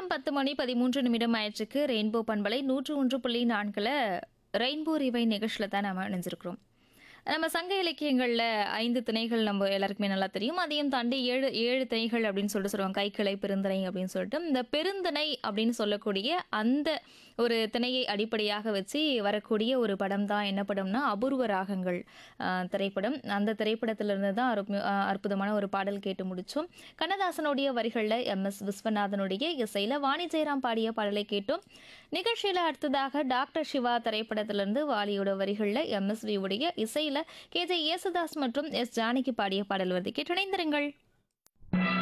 நேரம் பத்து மணி பதிமூன்று நிமிடம் ஆயிடுச்சுக்கு ரெயின்போ பண்பலை நூற்று ஒன்று புள்ளி நான்கில் ரெயின்போ ரிவை நிகழ்ச்சியில் தான் நம்ம இணைஞ்சிருக்கிறோம் நம்ம சங்க இலக்கியங்களில் ஐந்து திணைகள் நம்ம எல்லாருக்குமே நல்லா தெரியும் அதையும் தாண்டி ஏழு ஏழு திணைகள் அப்படின்னு சொல்லிட்டு சொல்லுவாங்க கைக்கிளை பெருந்திணை அப்படின்னு சொல்லிட்டு இந்த பெருந்திணை அப்படின்னு சொல்லக்கூடிய அந்த ஒரு திணையை அடிப்படையாக வச்சு வரக்கூடிய ஒரு படம் தான் என்ன படம்னா அபூர்வ ராகங்கள் ஆஹ், திரைப்படம் அந்த திரைப்படத்திலிருந்து தான் அற்பு- ஆஹ், அற்புதமான ஒரு பாடல் கேட்டு முடிச்சோம் கண்ணதாசனுடைய வரிகளில் எம் எஸ் விஸ்வநாதனுடைய இசையில் வாணி ஜெயராம் பாடிய பாடலை கேட்டோம் நிகழ்ச்சியில் அடுத்ததாக டாக்டர் சிவா திரைப்படத்திலிருந்து வாலியோட வரிகளில் எம்எஸ்வி உடைய இசையில் கே ஜே யேசுதாஸ் மற்றும் எஸ் ஜானகி பாடிய பாடல் வருது கேட்டு இணைந்திருங்கள்